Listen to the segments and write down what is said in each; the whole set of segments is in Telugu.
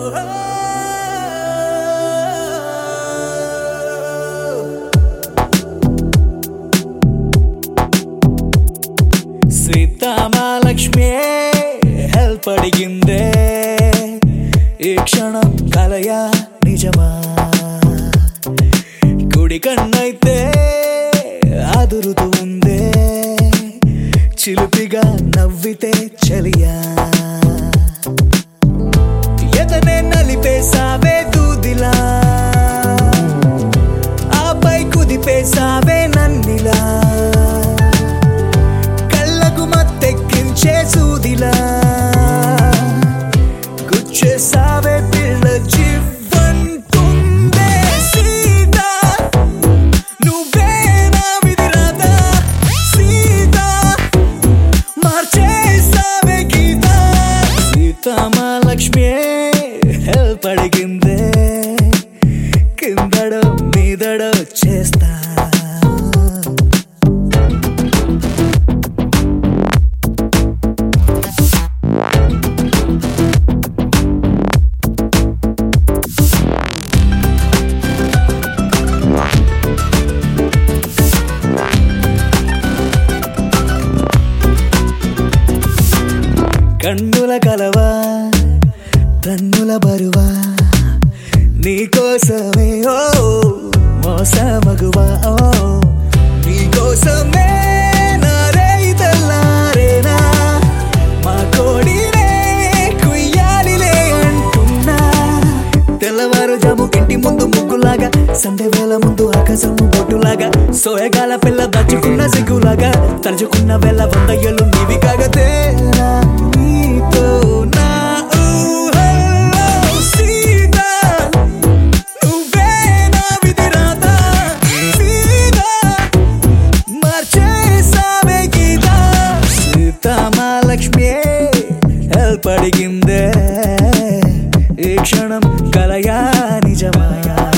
సీతామాలక్ష్మి హెల్ప్ అడిగిందే ఈ క్షణం కలయా నిజమా కుడి కన్నైతే ఆదురుతూ ఉందే చిలిపిగా నవ్వితే చలియా ఎదనే నలిపేసావే దూదిలా ఆపై కుదిపేసావే నన్నిలా కళ్ళకు మత్తెక్కించే సూదిలా గుచ్చేసావే పిల్ల జీవంటుందే సీతా నువ్వే నా విధిరాత సీతా మార్చేసావే గీత సీతామాలక్ష్మి హెల్ప్ అడిగిందే కిందడో మీదడో చేస్తా కన్నుల కలవా తన్నుల బరువా నీకోసమే ఓ మోసమగువా ఓ నీకోసమే నారే తెల్లారేనా మా కోడినే కుయ్యాలిలే అంటున్నా తెల్లవారు జాము ఇంటి ముందు ముగ్గులాగా సండే వేళ ముందు ఆకాశము బొట్టులాగా సోయగాల పిల్ల దచ్చుకున్న సిగ్గులాగా తలుచుకున్న వేళ వంద ఏళ్ళు నీవి కాగతేరా నీతో నా ఊహల్లో సీతా నువ్వే నా విధిరాత సీతా మార్చేసావే గీత సీతామాలక్ష్మి హెల్ప్ అడిగిందే ఈ క్షణం కలయా నిజమా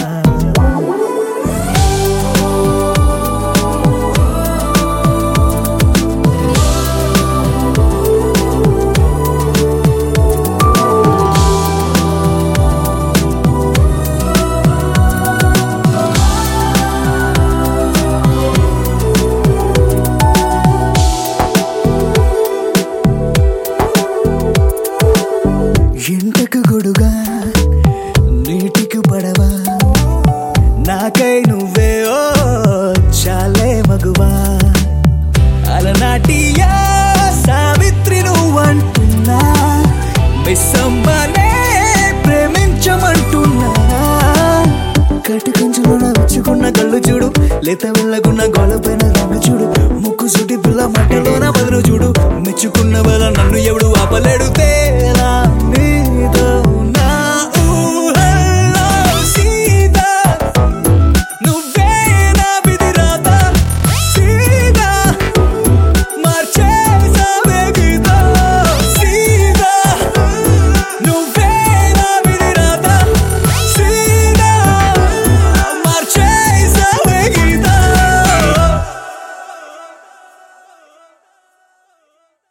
ఎంటకు గొడుగా నీటికి పడవా నాకై నువ్వే ఓ చాలే మగువా అలనాటియా సావిత్రి నువ్వంటున్నా మిస్సమ్మనే ప్రేమించమంటున్నా కటి కంచులోన విచ్చుకున్న కళ్ళు చూడు లేత వెళ్ళకున్న గోలపైన రంగు చూడు ముక్కు సుటి పిల్ల మట్టలోన బదులు చూడు మెచ్చుకున్న వేళ నన్ను ఎవడు ఆపలేడు